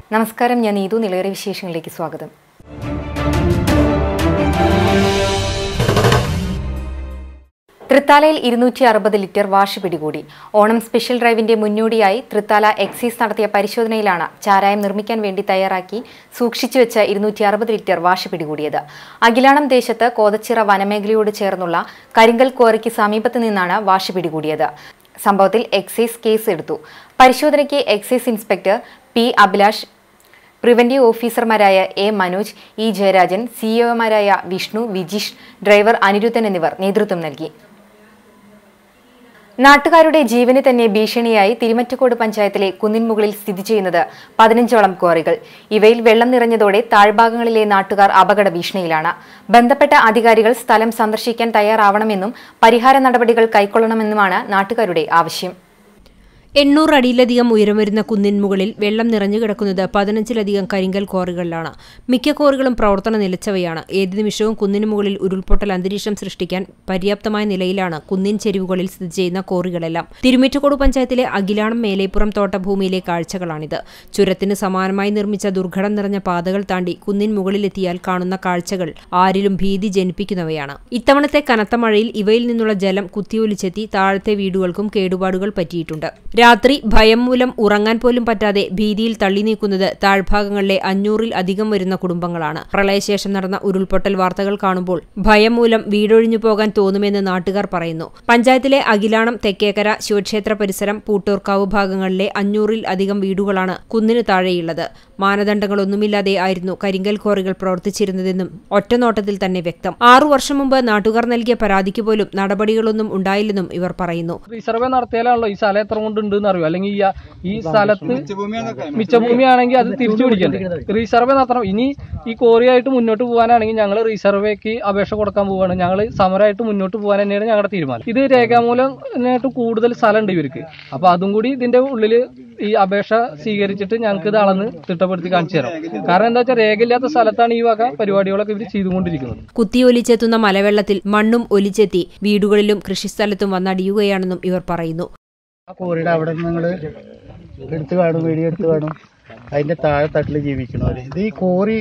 നമസ്കാരം ഞാൻ നീതു നിലയേറെ വിശേഷങ്ങളിലേക്ക് സ്വാഗതം തൃത്താലയിൽ ഇരുന്നൂറ്റി അറുപത് ലിറ്റർ വാഷ് പിടികൂടി ഓണം സ്പെഷ്യൽ ഡ്രൈവിന്റെ മുന്നോടിയായി തൃത്താല എക്സൈസ് നടത്തിയ പരിശോധനയിലാണ് ചാരായം നിർമ്മിക്കാൻ വേണ്ടി തയ്യാറാക്കി സൂക്ഷിച്ചുവെച്ച ഇരുന്നൂറ്റി അറുപത് ലിറ്റർ വാഷ് പിടികൂടിയത് അഖിലാണം ദേശത്ത് കോതച്ചിറ വനമേഖലയോട് ചേർന്നുള്ള കരിങ്കൽ ക്വാറിക്ക് സമീപത്ത് നിന്നാണ് വാഷ് പിടികൂടിയത് സംഭവത്തിൽ എക്സൈസ് കേസ് എടുത്തു പരിശോധനയ്ക്ക് excise inspector P Abhilash preventive ഓഫീസർമാരായ എ മനോജ് ഇ ജയരാജൻ സിഇഒമാരായ വിഷ്ണു വിജിഷ് ഡ്രൈവർ അനിരുദ്ധൻ എന്നിവർ നേതൃത്വം നൽകി നാട്ടുകാരുടെ ജീവന് തന്നെ ഭീഷണിയായി തിരുമറ്റക്കോട് പഞ്ചായത്തിലെ കുന്നിൻമുകളിൽ സ്ഥിതി ചെയ്യുന്നത് പതിനഞ്ചോളം ക്വാറികൾ ഇവയിൽ വെള്ളം നിറഞ്ഞതോടെ താഴ്ഭാഗങ്ങളിലെ നാട്ടുകാർ അപകട ഭീഷണിയിലാണ് ബന്ധപ്പെട്ട അധികാരികൾ സ്ഥലം സന്ദർശിക്കാൻ തയ്യാറാവണമെന്നും പരിഹാര നടപടികൾ കൈക്കൊള്ളണമെന്നുമാണ് നാട്ടുകാരുടെ ആവശ്യം എണ്ണൂറ് അടിയിലധികം ഉയരം വരുന്ന കുന്നിൻ മുകളിൽ വെള്ളം നിറഞ്ഞു കിടക്കുന്നത് പതിനഞ്ചിലധികം കരിങ്കൽ കോറികളിലാണ് മിക്ക കോറികളും പ്രവർത്തന നിലച്ചവയാണ് ഏത് നിമിഷവും കുന്നിന് മുകളിൽ ഉരുൾപൊട്ടൽ അന്തരീക്ഷം സൃഷ്ടിക്കാൻ പര്യാപ്തമായ നിലയിലാണ് കുന്നിൻ ചെരിവുകളിൽ സ്ഥിതി ചെയ്യുന്ന കോറികളെല്ലാം തിരുമിറ്റക്കോട് പഞ്ചായത്തിലെ അഖിലാണം മേലേപ്പുറം തോട്ടഭൂമിയിലെ കാഴ്ചകളാണിത് ചുരത്തിന് സമാനമായി നിർമ്മിച്ച ദുർഘടം നിറഞ്ഞ പാതകൾ താണ്ടി കുന്നിൻ മുകളിലെത്തിയാൽ കാണുന്ന കാഴ്ചകൾ ആരിലും ഭീതി ജനിപ്പിക്കുന്നവയാണ് ഇത്തവണത്തെ കനത്ത മഴയിൽ ഇവയിൽ നിന്നുള്ള ജലം കുത്തിയൊലിച്ചെത്തി താഴത്തെ വീടുകൾക്കും കേടുപാടുകൾ പറ്റിയിട്ടുണ്ട് രാത്രി ഭയം മൂലം ഉറങ്ങാൻ പോലും പറ്റാതെ ഭീതിയിൽ തള്ളി നീക്കുന്നത് താഴ്ഭാഗങ്ങളിലെ അഞ്ഞൂറിൽ അധികം വരുന്ന കുടുംബങ്ങളാണ് പ്രളയശേഷം നടന്ന ഉരുൾപൊട്ടൽ വാർത്തകൾ കാണുമ്പോൾ ഭയം മൂലം വീടൊഴിഞ്ഞു പോകാൻ തോന്നുമെന്ന് നാട്ടുകാർ പറയുന്നു പഞ്ചായത്തിലെ അഖിലാണം തെക്കേക്കര ശിവക്ഷേത്ര പരിസരം പൂട്ടൂർക്കാവ് ഭാഗങ്ങളിലെ അഞ്ഞൂറിൽ അധികം വീടുകളാണ് കുന്നിന് താഴെയുള്ളത് മാനദണ്ഡങ്ങളൊന്നുമില്ലാതെ ആയിരുന്നു കരിങ്കൽ ക്വാറികൾ പ്രവർത്തിച്ചിരുന്നതെന്നും ഒറ്റനോട്ടത്തിൽ തന്നെ വ്യക്തം ആറു വർഷം മുമ്പ് നാട്ടുകാർ നൽകിയ പരാതിക്ക് പോലും നടപടികളൊന്നും ഉണ്ടായില്ലെന്നും ഇവർ പറയുന്നു റീസർവേ നടത്തിയാലാണല്ലോ ഈ സ്ഥലം എത്ര കൊണ്ട് ഉണ്ട് അറിയോ അല്ലെങ്കിൽ ഈ ഈ സ്ഥലത്ത് മിച്ചഭൂമിയാണെങ്കിൽ അത് തിരിച്ചു പിടിക്കണ്ടേ റീസർവേ നടത്തണം ഇനി ഈ കോറിയായിട്ട് മുന്നോട്ട് പോകാനാണെങ്കിൽ ഞങ്ങൾ റീസർവേക്ക് അപേക്ഷ കൊടുക്കാൻ പോവാണ് ഞങ്ങൾ സമരമായിട്ട് മുന്നോട്ട് പോകാൻ തന്നെയാണ് ഞങ്ങളുടെ തീരുമാനം ഇത് രേഖാമൂലമായിട്ട് കൂടുതൽ സ്ഥലം ഉണ്ട് ഇവർക്ക് അപ്പൊ അതും കൂടി ഇതിന്റെ ഉള്ളിൽ ഈ അപേക്ഷ സ്വീകരിച്ചിട്ട് ഞങ്ങൾക്ക് ഇത് അളന്ന് തിട്ടപ്പെടുത്തി കാണിച്ചു തരാം കാരണം എന്താ വെച്ചാൽ രേഖയില്ലാത്ത സ്ഥലത്താണ് ഈ വക പരിപാടികളൊക്കെ ഇവർ ചെയ്തുകൊണ്ടിരിക്കുന്നത് കുത്തിയൊലിച്ചെത്തുന്ന മലവെള്ളത്തിൽ മണ്ണും ഒലിച്ചെത്തി വീടുകളിലും കൃഷിസ്ഥലത്തും വന്നടിയുകയാണെന്നും ഇവർ പറയുന്നു ആ കോറിയുടെ അവിടെ നിങ്ങൾ എടുത്ത് കാണും വീഡിയോ എടുത്ത് കാണും അതിന്റെ താഴെ തട്ടിൽ ജീവിക്കണവര് ഇത് ഈ കോറി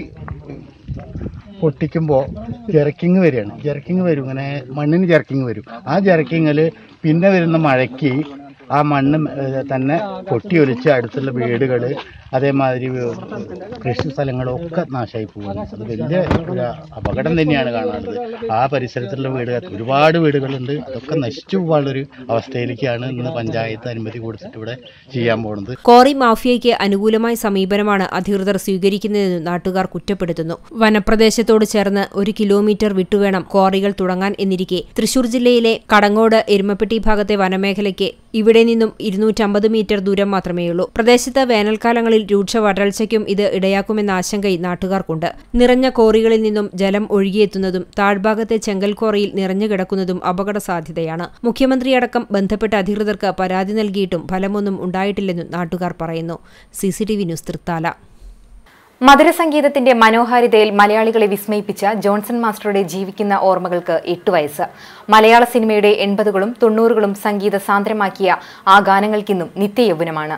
പൊട്ടിക്കുമ്പോൾ ജെറക്കിങ് വരികയാണ് ജെറക്കിങ് വരും ഇങ്ങനെ മണ്ണിന് ജെറക്കിങ് വരും ആ ജെറക്കിങ്ങിൽ പിന്നെ വരുന്ന മഴയ്ക്ക് ആ മണ്ണ് ഏഹ്, തന്നെ പൊട്ടിയൊലിച്ച് അടുത്തുള്ള വീടുകൾ അതേമാതിരി കൃഷി സ്ഥലങ്ങളൊക്കെ നാശമായി പോകുന്നു അത് വലിയ ഒരു അപകടം തന്നെയാണ് കാണുന്നത് ആ പരിസരത്തുള്ള വീടുകൾ ഒരുപാട് വീടുകളുണ്ട് അതൊക്കെ നശിച്ചു പോകാനുള്ളൊരു അവസ്ഥയിലേക്കാണ് ഇന്ന് പഞ്ചായത്ത് അനുമതി കൊടുത്തിട്ട് ഇവിടെ ചെയ്യാൻ പോകുന്നത് കോറി മാഫിയയ്ക്ക് അനുകൂലമായ സമീപനമാണ് അധികൃതർ സ്വീകരിക്കുന്നതെന്ന് നാട്ടുകാർ കുറ്റപ്പെടുത്തുന്നു വനപ്രദേശത്തോട് ചേർന്ന് ഒരു കിലോമീറ്റർ വിട്ടുവേണം ക്വാറികൾ തുടങ്ങാൻ എന്നിരിക്കെ തൃശൂർ ജില്ലയിലെ കടങ്ങോട് എരുമപ്പെട്ടി ഭാഗത്തെ വനമേഖലയ്ക്ക് ഇവിടെ നിന്നും ഇരുന്നൂറ്റമ്പത് മീറ്റർ ദൂരം മാത്രമേയുള്ളൂ പ്രദേശത്ത് വേനൽക്കാലങ്ങളിൽ രൂക്ഷ വരൾച്ചയ്ക്കും ഇത് ഇടയാക്കുമെന്ന ആശങ്കയും നാട്ടുകാർക്കുണ്ട് നിറഞ്ഞ കോറികളിൽ നിന്നും ജലം ഒഴുകിയെത്തുന്നതും താഴ്ഭാഗത്തെ ചെങ്കൽ കോറിയിൽ നിറഞ്ഞു കിടക്കുന്നതും അപകട സാധ്യതയാണ് മുഖ്യമന്ത്രിയടക്കം ബന്ധപ്പെട്ട അധികൃതർക്ക് പരാതി നൽകിയിട്ടും ഫലമൊന്നും ഉണ്ടായിട്ടില്ലെന്നും നാട്ടുകാർ പറയുന്നു സിസിടിവി ന്യൂസ് തൃത്താല മധുരസംഗീതത്തിന്റെ മനോഹാരിതയിൽ മലയാളികളെ വിസ്മയിപ്പിച്ച ജോൺസൺ മാസ്റ്ററുടെ ജീവിക്കുന്ന ഓർമ്മകൾക്ക് എട്ട് വയസ്സ് മലയാള സിനിമയുടെ എൺപതുകളും തൊണ്ണൂറുകളും സംഗീത സാന്ദ്രമാക്കിയ ആ ഗാനങ്ങൾക്കിന്നും നിത്യയൗവനമാണ്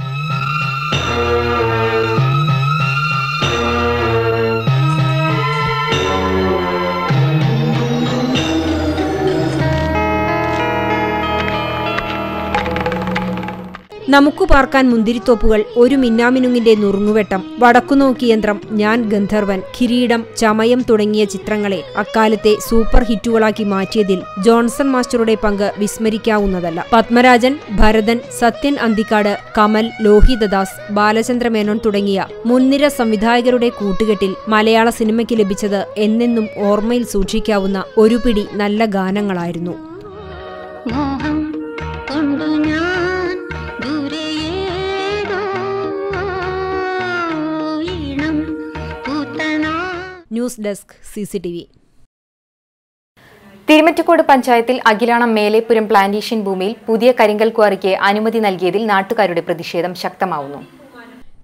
നമുക്കു പാർക്കാൻ മുന്തിരിത്തോപ്പുകൾ ഒരു മിന്നാമിനുങ്ങിന്റെ നുറുങ്ങുവെട്ടം വടക്കുനോക്കി യന്ത്രം ഞാൻ ഗന്ധർവൻ കിരീടം ചമയം തുടങ്ങിയ ചിത്രങ്ങളെ അക്കാലത്തെ സൂപ്പർ ഹിറ്റുകളാക്കി മാറ്റിയതിൽ ജോൺസൺ മാസ്റ്ററുടെ പങ്ക് വിസ്മരിക്കാവുന്നതല്ല പത്മരാജൻ ഭരതൻ സത്യൻ അന്തിക്കാട് കമൽ ലോഹിതദാസ് ബാലചന്ദ്രമേനോൻ തുടങ്ങിയ മുൻനിര സംവിധായകരുടെ കൂട്ടുകെട്ടിൽ മലയാള സിനിമയ്ക്ക് ലഭിച്ചത് എന്നെന്നും ഓർമ്മയിൽ സൂക്ഷിക്കാവുന്ന ഒരു പിടി നല്ല ഗാനങ്ങളായിരുന്നു മോഹം കൊണ്ടു ഞാൻ ദൂരെയേതോ ഈണം പൂത്തനാ ന്യൂസ് ഡെസ്ക് സിസിടിവി തിരുമറ്റക്കോട് പഞ്ചായത്തിൽ അഖിലാണം മേലേപ്പുരം പ്ലാന്റേഷൻ ഭൂമിയിൽ പുതിയ കരിങ്കൽ ക്വാറിക്ക് അനുമതി നൽകിയതിൽ നാട്ടുകാരുടെ പ്രതിഷേധം ശക്തമാവുന്നു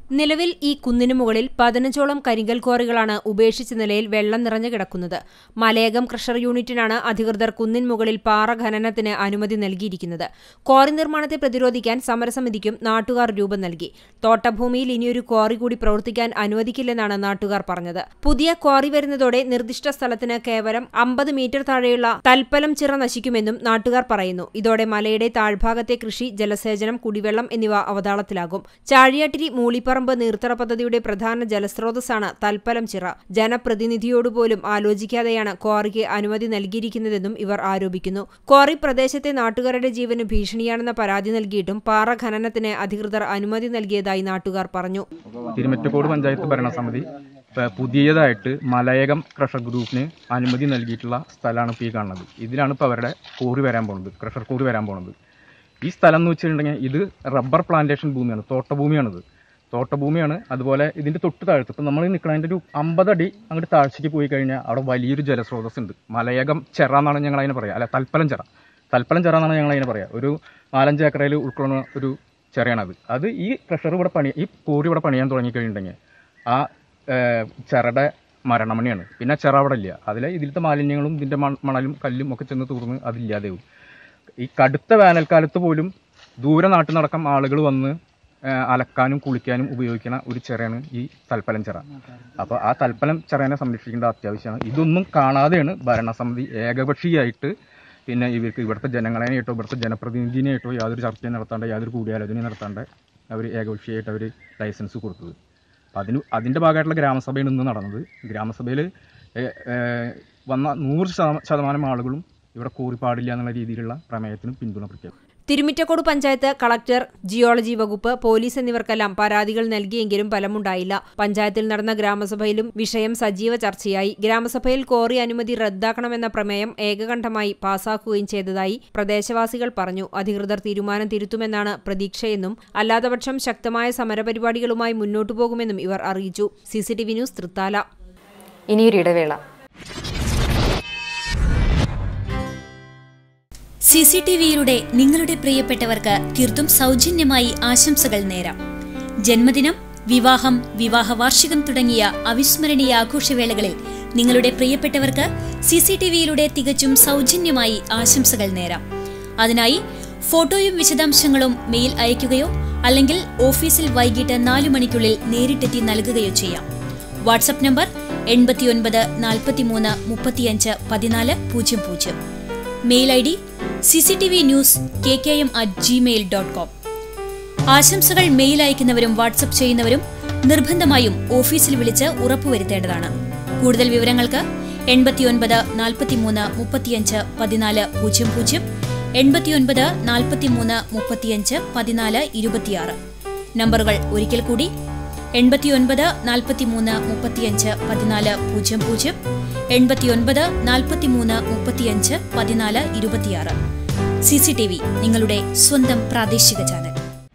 നിലവിൽ ഈ കുന്നിനു മുകളിൽ പതിനഞ്ചോളം കരിങ്കൽ ക്വാറികളാണ് ഉപേക്ഷിച്ച നിലയിൽ വെള്ളം നിറഞ്ഞു കിടക്കുന്നത് മലയകം ക്രഷർ യൂണിറ്റിനാണ് അധികൃതർ കുന്നിൻ മുകളിൽ പാറ ഖനനത്തിന് അനുമതി നൽകിയിരിക്കുന്നത് ക്വാറി നിർമ്മാണത്തെ പ്രതിരോധിക്കാൻ സമരസമിതിക്കും നാട്ടുകാർ രൂപം നൽകി തോട്ടഭൂമിയിൽ ഇനിയൊരു ക്വാറി കൂടി പ്രവർത്തിക്കാൻ അനുവദിക്കില്ലെന്നാണ് നാട്ടുകാർ പറഞ്ഞത് പുതിയ ക്വാറി വരുന്നതോടെ നിർദ്ദിഷ്ട സ്ഥലത്തിന് കേവലം അമ്പത് മീറ്റർ താഴെയുള്ള തൽപ്പലം ചിറ നശിക്കുമെന്നും നാട്ടുകാർ പറയുന്നു ഇതോടെ മലയുടെ താഴ്ഭാഗത്തെ കൃഷി ജലസേചനം കുടിവെള്ളം എന്നിവ അവതാളത്തിലാകും ചാഴിയാട്ടിരി മൂളിപ്പറമ്പ് നീർത്തട പദ്ധതിയുടെ പ്രധാന ജലസ്രോതസ്സാണ് തൽപ്പലം ചിറ ജനപ്രതിനിധിയോടുപോലും ആലോചിക്കാതെയാണ് ക്വാറിക്ക് അനുമതി നൽകിയിരിക്കുന്നതെന്നും ഇവർ ആരോപിക്കുന്നു ക്വാറി പ്രദേശത്തെ നാട്ടുകാരുടെ ജീവന് ഭീഷണിയാണെന്ന പരാതി നൽകിയിട്ടും പാറ ഖനനത്തിന് അധികൃതർ അനുമതി നൽകിയതായി നാട്ടുകാർ പറഞ്ഞു തിരുമറ്റക്കോട് പഞ്ചായത്ത് ഭരണസമിതി ഇപ്പൊ പുതിയതായിട്ട് മലയകം ക്രഷർ ഗ്രൂപ്പിന് അനുമതി നൽകിയിട്ടുള്ള സ്ഥലമാണ് ഇപ്പോൾ ഈ കാണുന്നത് ഇതിലാണ് ഇപ്പോൾ അവരുടെ കോറി വരാൻ പോകുന്നത് ക്രഷർ കോറി വരാൻ പോകുന്നത് ഈ സ്ഥലം എന്ന് വെച്ചിട്ടുണ്ടെങ്കിൽ ഇത് റബ്ബർ പ്ലാന്റേഷൻ ഭൂമിയാണ് തോട്ടഭൂമിയാണിത് തോട്ടഭൂമിയാണ് അതുപോലെ ഇതിൻ്റെ തൊട്ട് താഴത്ത് ഇപ്പം നമ്മൾ നിൽക്കുന്നതിൻ്റെ ഒരു അമ്പത് അടി അങ്ങോട്ട് താഴ്ചയ്ക്ക് പോയി കഴിഞ്ഞാൽ അവിടെ വലിയൊരു ജലസ്രോതസ് ഉണ്ട് മലയകം ചെറ എന്നാണ് ഞങ്ങൾ അതിനെ പറയുക അല്ല തൽപ്പലം ചെറ തൽപ്പലം ചെറ എന്നാണ് ഞങ്ങൾ അതിനെ പറയുക ഒരു നാലഞ്ച് ഏക്കറയിൽ ഉൾക്കൊള്ളുന്ന ഒരു ചെറയാണത് അത് ഈ പ്രഷർ ഇവിടെ പണി ഈ കോറി ഇവിടെ പണിയാൻ തുടങ്ങിക്കഴിഞ്ഞിട്ടുണ്ടെങ്കിൽ ആ ഏഹ്, ചെറയുടെ മരണമണിയാണ് പിന്നെ ചെറ അവിടെ ഇല്ല അതിലെ ഇതിലത്തെ മാലിന്യങ്ങളും ഇതിൻ്റെ മൺ- മണലും കല്ലും ഒക്കെ ചെന്ന് തൂർന്ന് അതില്ലാതെയാവും ഈ കടുത്ത വേനൽക്കാലത്ത് പോലും ദൂരെ നാട്ടിൽ നടക്കം ആളുകൾ വന്ന് ഏഹ്, അലക്കാനും കുളിക്കാനും ഉപയോഗിക്കുന്ന ഒരു ചെറയാണ് ഈ തൽപ്പലം ചെറ അപ്പോൾ ആ തൽപ്പലം ചെറേനെ സംരക്ഷിക്കേണ്ട അത്യാവശ്യമാണ് ഇതൊന്നും കാണാതെയാണ് ഭരണസമിതി ഏകപക്ഷീയമായിട്ട് പിന്നെ ഇവർക്ക് ഇവിടുത്തെ ജനങ്ങളെയായിട്ടോ ഇവിടുത്തെ ജനപ്രതിനിധിനെയായിട്ടോ യാതൊരു ചർച്ചയും നടത്താണ്ട് യാതൊരു കൂടിയാലോചനയും നടത്താണ്ട് അവർ ഏകപക്ഷീയമായിട്ട് അവർ ലൈസൻസ് കൊടുത്തത് അപ്പം അതിന് അതിൻ്റെ ഭാഗമായിട്ടുള്ള ഗ്രാമസഭയാണ് ഇന്ന് നടന്നത് ഗ്രാമസഭയിൽ വന്ന നൂറ് ശതമാ- ശതമാനം ആളുകളും ഇവിടെ കോറി പാടില്ല എന്നുള്ള രീതിയിലുള്ള പ്രമേയത്തിന് പിന്തുണ പ്രഖ്യാപിച്ചു തിരുമിറ്റക്കോട് പഞ്ചായത്ത് കളക്ടർ ജിയോളജി വകുപ്പ് പോലീസ് എന്നിവർക്കെല്ലാം പരാതികൾ നൽകിയെങ്കിലും ഫലമുണ്ടായില്ല പഞ്ചായത്തിൽ നടന്ന ഗ്രാമസഭയിലും വിഷയം സജീവ ചർച്ചയായി ഗ്രാമസഭയിൽ കോറി അനുമതി റദ്ദാക്കണമെന്ന പ്രമേയം ഏകകണ്ഠമായി പാസാക്കുകയും ചെയ്തതായി പ്രദേശവാസികൾ പറഞ്ഞു അധികൃതർ തീരുമാനം തിരുത്തുമെന്നാണ് പ്രതീക്ഷയെന്നും അല്ലാത്തപക്ഷം ശക്തമായ സമരപരിപാടികളുമായി മുന്നോട്ടു പോകുമെന്നും ഇവർ അറിയിച്ചു സിസിടിവി ന്യൂസ് തൃത്താല ഇനിയൊരു ഇടവേള സി സി ടി വിയിലൂടെ നിങ്ങളുടെ പ്രിയപ്പെട്ടവർക്ക് തീർത്തും സൗജന്യമായി ആശംസകൾ നേരാം ജന്മദിനം വിവാഹം വിവാഹ വാർഷികം തുടങ്ങിയ അവിസ്മരണീയ ആഘോഷവേളകളിൽ നിങ്ങളുടെ പ്രിയപ്പെട്ടവർക്ക് സി സി ടി വിയിലൂടെ തികച്ചും സൗജന്യമായി ആശംസകൾ നേരാം അതിനായി ഫോട്ടോയും വിശദാംശങ്ങളും മെയിൽ അയയ്ക്കുകയോ അല്ലെങ്കിൽ ഓഫീസിൽ വൈകിട്ട് നാലു മണിക്കുള്ളിൽ നേരിട്ടെത്തി നൽകുകയോ ചെയ്യാം വാട്സപ്പ് നമ്പർ എൺപത്തിയൊൻപത് നാൽപ്പത്തിമൂന്ന് മുപ്പത്തിയഞ്ച് പതിനാല് പൂജ്യം പൂജ്യം mail I D C C T V news K K M at Gmail dot com ആശംസകൾ മെയിൽ അയക്കുന്നവരും വാട്സപ്പ് ചെയ്യുന്നവരും നിർബന്ധമായും ഓഫീസിൽ വിളിച്ച് ഉറപ്പുവരുത്തേണ്ടതാണ് കൂടുതൽ വിവരങ്ങൾക്ക് എൺപത്തിയൊൻപത് നാൽപ്പത്തിമൂന്ന് മുപ്പത്തിയഞ്ച് പതിനാല് പൂജ്യം പൂജ്യം എൺപത്തിയൊൻപത് നാൽപ്പത്തിമൂന്ന് മുപ്പത്തിയഞ്ച് പതിനാല് ഇരുപത്തിയാറ് നമ്പറുകൾ ഒരിക്കൽ കൂടി എൺപത്തിയൊൻപത് നാൽപ്പത്തിമൂന്ന് മുപ്പത്തിയഞ്ച് പതിനാല് പൂജ്യം പൂജ്യം എൺപത്തിയൊൻപത് നാൽപ്പത്തിമൂന്ന് മുപ്പത്തിയഞ്ച് പതിനാല് ഇരുപത്തിയാറ് സി സി ടി വി നിങ്ങളുടെ സ്വന്തം പ്രാദേശിക ചാനൽ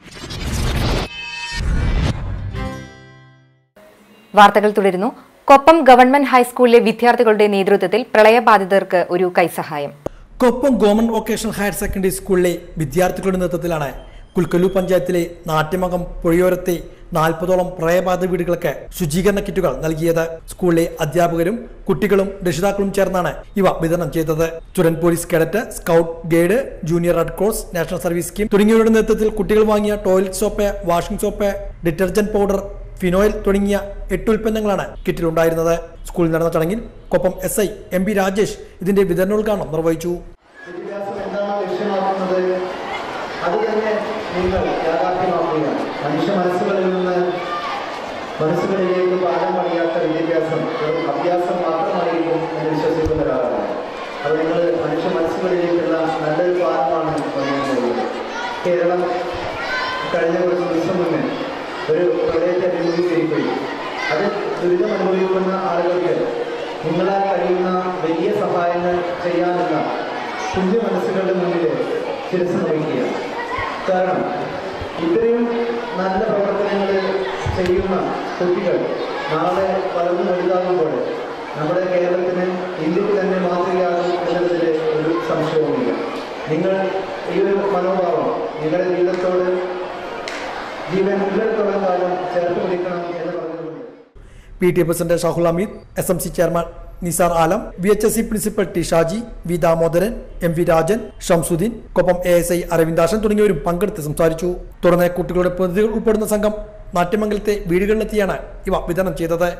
വാർത്തകൾ തുടരുന്നു കൊപ്പം ഗവൺമെന്റ് ഹൈസ്കൂളിലെ വിദ്യാർത്ഥികളുടെ നേതൃത്വത്തിൽ പ്രളയബാധിതർക്ക് ഒരു കൈസഹായം Koppam government vocational higher secondary സ്കൂളിലെ വിദ്യാർത്ഥികളുടെ നേതൃത്വത്തിലാണ് കുൽക്കല്ലു പഞ്ചായത്തിലെ നാട്യമകം പുഴയോരത്തെ നാൽപ്പതോളം പ്രളയബാധിത വീടുകൾക്ക് ശുചീകരണ കിറ്റുകൾ നൽകിയത് സ്കൂളിലെ അധ്യാപകരും കുട്ടികളും രക്ഷിതാക്കളും ചേർന്നാണ് ഇവ വിതരണം ചെയ്തത് student police cadet scout guide junior red cross national service scheme തുടങ്ങിയവരുടെ നേതൃത്വത്തിൽ കുട്ടികൾ വാങ്ങിയ toilet soap washing soap detergent powder phenoil തുടങ്ങിയ എട്ട് ഉൽപ്പന്നങ്ങളാണ് കിറ്റിലുണ്ടായിരുന്നത് സ്കൂളിൽ നടന്ന ചടങ്ങിൽ Koppam S I M P Rajesh ഇതിന്റെ വിതരണോദ്ഘാടനം നിർവഹിച്ചു വിദ്യാഭ്യാസം എന്താണ് ലക്ഷ്യമാക്കുന്നത് അത് തന്നെ നിങ്ങൾ യാഥാർത്ഥ്യമാക്കുക മനുഷ്യ മനസ്സുകളിൽ നിന്ന് മനസ്സുകളിലേക്ക് പാലം പണിയാത്ത വിദ്യാഭ്യാസം വെറും അഭ്യാസം മാത്രമായിരിക്കും എന്ന് വിശ്വസിക്കുന്ന ഒരാളാണ് അത് നിങ്ങൾ മനുഷ്യ മനസ്സുകളിലേക്കുള്ള നല്ലൊരു പാലമാണ് പണിയാൻ പോകുന്നത് കേരളം കഴിഞ്ഞ കുറച്ച് ദിവസം മുന്നേ ഒരു പ്രളയത്തെ അഭിമുഖീകരിക്കുകയും അത് ദുരിതം അനുഭവിക്കുന്ന ആളുകൾക്ക് നിങ്ങളാൽ കഴിയുന്ന വലിയ സഹായങ്ങൾ ചെയ്യാനുള്ള കുഞ്ഞു മനസ്സുകളുടെ മുന്നിൽ ശിരസ് വഹിക്കുക കാരണം ഇത്രയും നല്ല പ്രവർത്തനങ്ങൾ ചെയ്യുന്ന കുട്ടികൾ നാളെ വളർന്നു വലുതാകുമ്പോൾ നമ്മുടെ കേരളത്തിന് ഇന്ത്യക്ക് തന്നെ മാതൃകയാകും എന്നതിൽ ഒരു സംശയവുമില്ല നിങ്ങൾ ഈ ഒരു മനോഭാവം നിങ്ങളുടെ ജീവിതത്തോട് ജീവൻ ഉള്ളിടത്തോളം കാലം ചേർത്ത് പിടിക്കണം എന്ന് പറഞ്ഞുകൊണ്ട് P T A president Shahul Hameed S M C chairman Nisar Alam V H S C principal T Shaji V Damodaran M V Rajan Shamsuddin Koppam A S I Aravindashan തുടങ്ങിയവരും പങ്കെടുത്ത് സംസാരിച്ചു തുടർന്ന് കുട്ടികളുടെ പ്രതിനിധികൾ ഉൾപ്പെടുന്ന സംഘം നാട്യമംഗലത്തെ വീടുകളിലെത്തിയാണ് ഇവ വിതരണം ചെയ്തത്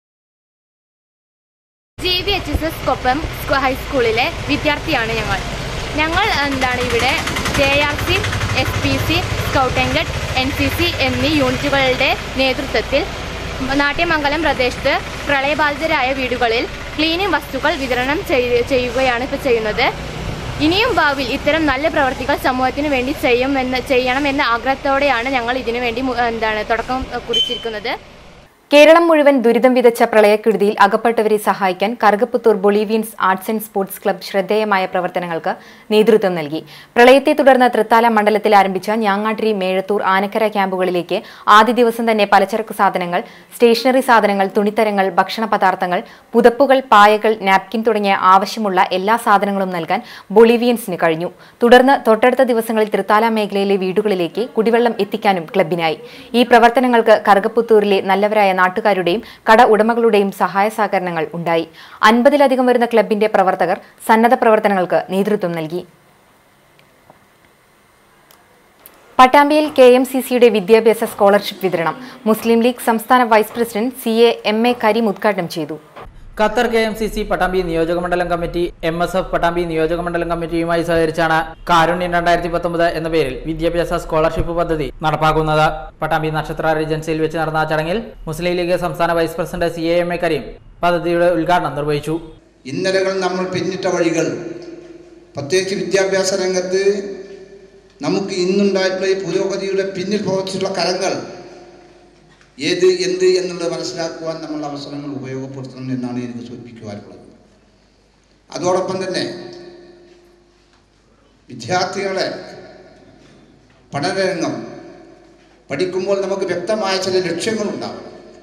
G V H S S Koppam സ്കൂ- ഹൈസ്കൂളിലെ വിദ്യാർത്ഥിയാണ് ഞങ്ങൾ ഞങ്ങൾ എന്താണ് ഇവിടെ J R C S P C scout and guide N C C എന്നീ യൂണിറ്റുകളുടെ നേതൃത്വത്തിൽ നാട്യമംഗലം പ്രദേശത്ത് പ്രളയബാധിതരായ വീടുകളിൽ ക്ലീനിങ് വസ്തുക്കൾ വിതരണം ചെയ്യ- ചെയ്യുകയാണ് ഇപ്പോൾ ചെയ്യുന്നത് ഇനിയും ഭാവിയിൽ ഇത്തരം നല്ല പ്രവർത്തികൾ സമൂഹത്തിന് വേണ്ടി ചെയ്യുമെന്ന് ചെയ്യണമെന്ന ആഗ്രഹത്തോടെയാണ് ഞങ്ങൾ ഇതിനു വേണ്ടി മു- എന്താണ് തുടക്കം ഏഹ്, കുറിച്ചിരിക്കുന്നത് കേരളം മുഴുവൻ ദുരിതം വിതച്ച പ്രളയക്കെടുതിയിൽ അകപ്പെട്ടവരെ സഹായിക്കാൻ Karukaputhur Bolivians arts and sports club ശ്രദ്ധേയമായ പ്രവർത്തനങ്ങൾക്ക് നേതൃത്വം നൽകി പ്രളയത്തെ തുടർന്ന് തൃത്താല മണ്ഡലത്തിൽ ആരംഭിച്ച ഞാങ്ങാട്ടിരി മേഴത്തൂർ ആനക്കര ക്യാമ്പുകളിലേക്ക് ആദ്യ ദിവസം തന്നെ പലചരക്ക് സാധനങ്ങൾ സ്റ്റേഷനറി സാധനങ്ങൾ തുണിത്തരങ്ങൾ ഭക്ഷണ പദാർത്ഥങ്ങൾ പുതപ്പുകൾ പായകൾ നാപ്കിൻ തുടങ്ങിയ ആവശ്യമുള്ള എല്ലാ സാധനങ്ങളും നൽകാൻ ബൊളീവിയൻസിന് കഴിഞ്ഞു തുടർന്ന് തൊട്ടടുത്ത ദിവസങ്ങളിൽ തൃത്താല മേഖലയിലെ വീടുകളിലേക്ക് കുടിവെള്ളം എത്തിക്കാനും ക്ലബിനായി ഈ പ്രവർത്തനങ്ങൾക്ക് കറുകപ്പുത്തൂരിലെ നല്ലവരായ നാട്ടുകാരുടെയും കട ഉടമകളുടെയും സഹായ സഹകരണങ്ങൾ ഉണ്ടായി അൻപതിലധികം വരുന്ന ക്ലബിന്റെ പ്രവർത്തകർ സന്നദ്ധ പ്രവർത്തനങ്ങൾക്ക് നേതൃത്വം നൽകി പട്ടാമ്പിയിൽ കെ എം സി സിയുടെ വിദ്യാഭ്യാസ സ്കോളർഷിപ്പ് വിതരണം മുസ്ലിം ലീഗ് സംസ്ഥാന vice president C A M A Kareem ഉദ്ഘാടനം ചെയ്തു Qatar K M C C Pattambi നിയോജകമണ്ഡലം committee M S F Pattambi നിയോജകമണ്ഡലം കമ്മിറ്റിയുമായി സഹകരിച്ചാണ് കാരുണ്യം രണ്ടായിരത്തി പത്തൊമ്പത് എന്ന പേരിൽ വിദ്യാഭ്യാസ സ്കോളർഷിപ്പ് പദ്ധതി നടപ്പാക്കുന്നത് പട്ടാമ്പി നക്ഷത്ര റേജൻസിയിൽ വെച്ച് നടന്ന ചടങ്ങിൽ മുസ്ലിം ലീഗ് സംസ്ഥാന vice president C A M A Kareem പദ്ധതിയുടെ ഉദ്ഘാടനം നിർവഹിച്ചു ഇന്നലകൾ നമ്മൾ പിന്നിട്ട വഴികൾ പ്രത്യേകിച്ച് വിദ്യാഭ്യാസ രംഗത്ത് നമുക്ക് ഇന്നുണ്ടായിട്ടുള്ള ഈ പുരോഗതിയുടെ പിന്നിൽ പ്രവർത്തിച്ചിട്ടുള്ള കരങ്ങൾ ഏത് എന്ത് എന്നുള്ളത് മനസ്സിലാക്കുവാൻ നമ്മൾ അവസരങ്ങൾ ഉപയോഗപ്പെടുത്തണം എന്നാണ് എനിക്ക് സൂചിപ്പിക്കുവാനുള്ളത് അതോടൊപ്പം തന്നെ വിദ്യാർത്ഥികളെ പഠനരംഗം പഠിക്കുമ്പോൾ നമുക്ക് വ്യക്തമായ ചില ലക്ഷ്യങ്ങളുണ്ടാവും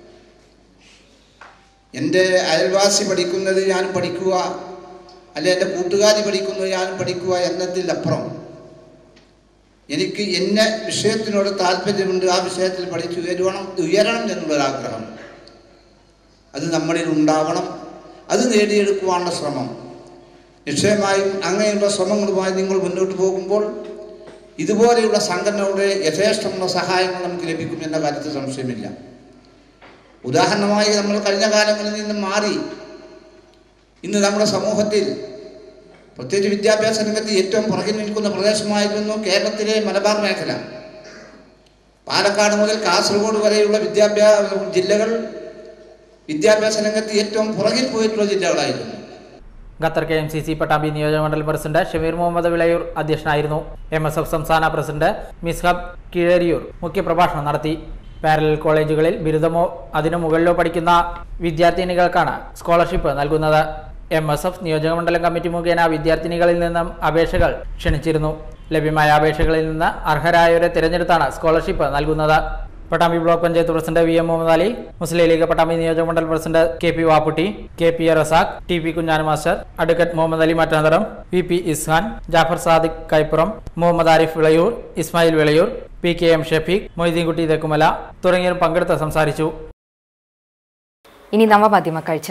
എൻ്റെ അയൽവാസി പഠിക്കുന്നത് ഞാൻ പഠിക്കുക അല്ലെ എൻ്റെ കൂട്ടുകാരി പഠിക്കുന്നത് ഞാൻ പഠിക്കുക എന്നതിലപ്പുറം എനിക്ക് എന്ന വിഷയത്തിനോട് താല്പര്യമുണ്ട് ആ വിഷയത്തിൽ പഠിച്ച് ഉയരണം ഉയരണം എന്നുള്ളൊരാഗ്രഹം അത് നമ്മളിൽ ഉണ്ടാവണം അത് നേടിയെടുക്കുവാനുള്ള ശ്രമം നിശ്ചയമായും അങ്ങനെയുള്ള ശ്രമങ്ങളുമായി നിങ്ങൾ മുന്നോട്ട് പോകുമ്പോൾ ഇതുപോലെയുള്ള സംഘടനയുടെ യഥേഷ്ടമുള്ള സഹായങ്ങൾ നമുക്ക് ലഭിക്കും എന്ന കാര്യത്തിൽ സംശയമില്ല ഉദാഹരണമായി നമ്മൾ കഴിഞ്ഞ കാലങ്ങളിൽ നിന്ന് മാറി ഇന്ന് നമ്മുടെ സമൂഹത്തിൽ പ്രത്യേകിച്ച് വിദ്യാഭ്യാസ രംഗത്ത് ഏറ്റവും പുറകിൽ നിൽക്കുന്ന പ്രദേശമായിരുന്നു കേരളത്തിലെ മലബാർ മേഖല പാലക്കാട് മുതൽ കാസർഗോഡ് വരെയുള്ള വിദ്യാഭ്യാസ ജില്ലകൾ വിദ്യാഭ്യാസ രംഗത്ത് ഏറ്റവും പുറകിൽ പോയിട്ടുള്ള ജില്ലകളായിരുന്നു Qatar K M C C Pattambi നിയോജകമണ്ഡലം പ്രസിഡന്റ് ഷമീർ മുഹമ്മദ് വിളയൂർ അധ്യക്ഷനായിരുന്നു എം എസ് എഫ് സംസ്ഥാന പ്രസിഡന്റ് മിസ്ഹബ് കീഴരിയൂർ മുഖ്യപ്രഭാഷണം നടത്തി പാരലൽ കോളേജുകളിൽ ബിരുദമോ അതിനു മുകളിലോ പഠിക്കുന്ന വിദ്യാർത്ഥിനികൾക്കാണ് സ്കോളർഷിപ്പ് നൽകുന്നത് എം എസ് എഫ് നിയോജകമണ്ഡലം കമ്മിറ്റി മുഖേന വിദ്യാർത്ഥിനികളിൽ നിന്നും അപേക്ഷകൾ ക്ഷണിച്ചിരുന്നു ലഭ്യമായ അപേക്ഷകളിൽ നിന്ന് അർഹരായവരെ തിരഞ്ഞെടുത്താണ് സ്കോളർഷിപ്പ് നൽകുന്നത് Pattambi block panchayat president V M Muhammad Ali Muslim League Pattambi നിയോജകമണ്ഡലം president K P Vapputty K P A Razak T P Kunjan master advocate Muhammad Ali Mattantharam V P Ishan Jafar Sadiq Kaippuram Muhammad Arif Vilayur Ismail Vilayur P K M Shafeeq Moideenkutty Thekkumala തുടങ്ങിയവർ പങ്കെടുത്ത് സംസാരിച്ചു ഇനി നവമാധ്യമ കാഴ്ച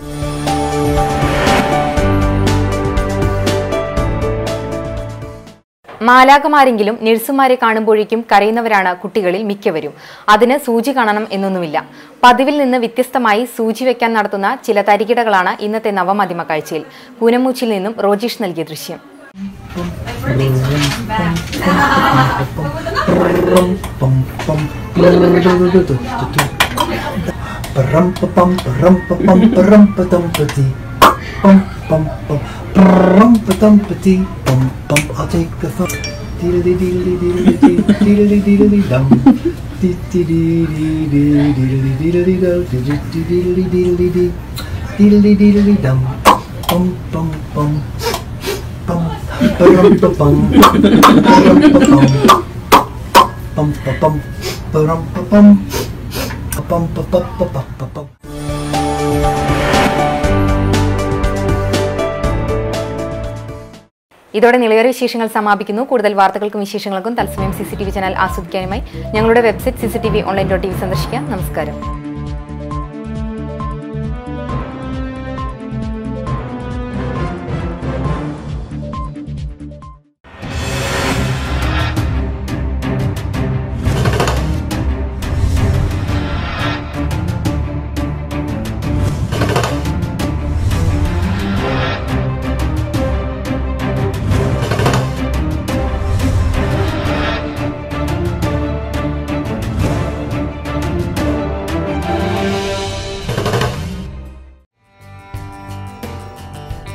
മാലാകമാരെങ്കിലും നഴ്സുമാരെ കാണുമ്പോഴേക്കും കരയുന്നവരാണ് കുട്ടികളിൽ മിക്കവരും അതിന് സൂചി കാണണം എന്നൊന്നുമില്ല പതിവിൽ നിന്ന് വ്യത്യസ്തമായി സൂചി വെക്കാൻ നടത്തുന്ന ചില തരികിടകളാണ് ഇന്നത്തെ നവമാധ്യമ കാഴ്ചയിൽ കൂനമൂച്ചിൽ നിന്നും റോജീഷ് നൽകിയ ദൃശ്യം Param pa pam param pa pam param pa tam pa ti pam pam pam param pa tam pa ti pam pam I'll take the thumb diddly diddly diddly diddly diddly dum diddly diddly diddly diddly diddly diddly diddly diddly diddly diddly dum pam pam pam pam param pa pam param pa pam pam pa pam param pa pam pam pa pa pa pa pa pam ഇതോടെ നിളയേറെ വിശേഷങ്ങൾ സമാപിക്കുന്നു കൂടുതൽ വാർത്തകൾക്കും വിശേഷങ്ങൾക്കും തത്സമയം C C T V channel ആസ്വദിക്കാനുമായി ഞങ്ങളുടെ website C C T V online dot T V സന്ദർശിക്കാം നമസ്കാരം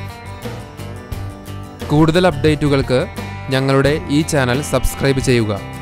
കൂടുതൽ അപ്ഡേറ്റുകൾക്ക് ഞങ്ങളുടെ ഈ ചാനൽ സബ്സ്ക്രൈബ് ചെയ്യുക